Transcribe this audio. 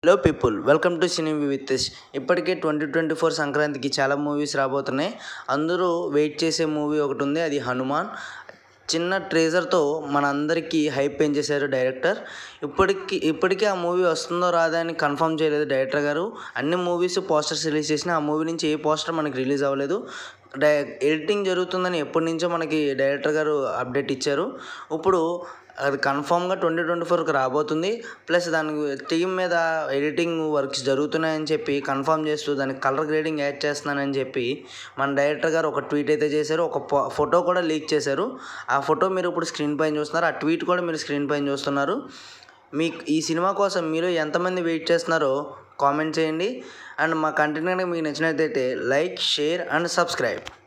hello people welcome to cinema with ఇప్పటికే twenty twenty four సంక్రాంతికి చాలా మూవీస్ రాబోతున్నాయి అందరూ వెయిట్ చేసే మూవీ ఒకటి ఉంది అది హనుమాన్ చిన్న ట్రేజర్తో మనందరికీ హైప్ పెంచేశారు డైరెక్టర్ ఇప్పటికి ఇప్పటికీ ఆ మూవీ వస్తుందో రాదా అని కన్ఫర్మ్ చేయలేదు డైరెక్టర్ గారు అన్ని మూవీస్ పోస్టర్స్ రిలీజ్ చేసిన ఆ మూవీ నుంచి ఏ పోస్టర్ మనకి రిలీజ్ అవ్వలేదు డై ఎడిటింగ్ జరుగుతుందని ఎప్పటి నుంచో మనకి డైరెక్టర్ గారు అప్డేట్ ఇచ్చారు ఇప్పుడు అది కన్ఫామ్గా ట్వంటీ ట్వంటీ ఫోర్కి రాబోతుంది ప్లస్ దానికి టీం మీద ఎడిటింగ్ వర్క్స్ జరుగుతున్నాయని చెప్పి కన్ఫర్మ్ చేస్తూ దానికి కలర్ గ్రేడింగ్ యాడ్ చేస్తున్నానని చెప్పి మన డైరెక్టర్ గారు ఒక ట్వీట్ అయితే చేశారు ఒక ఫోటో కూడా లీక్ చేశారు ఆ ఫోటో మీరు ఇప్పుడు స్క్రీన్ పైన చూస్తున్నారు ఆ ట్వీట్ కూడా మీరు స్క్రీన్ పైన చూస్తున్నారు మీకు ఈ సినిమా కోసం మీరు ఎంతమంది వెయిట్ చేస్తున్నారో కామెంట్ చేయండి అండ్ మా కంటెంట్ కనుక మీకు నచ్చినట్లయితే లైక్ షేర్ అండ్ సబ్స్క్రైబ్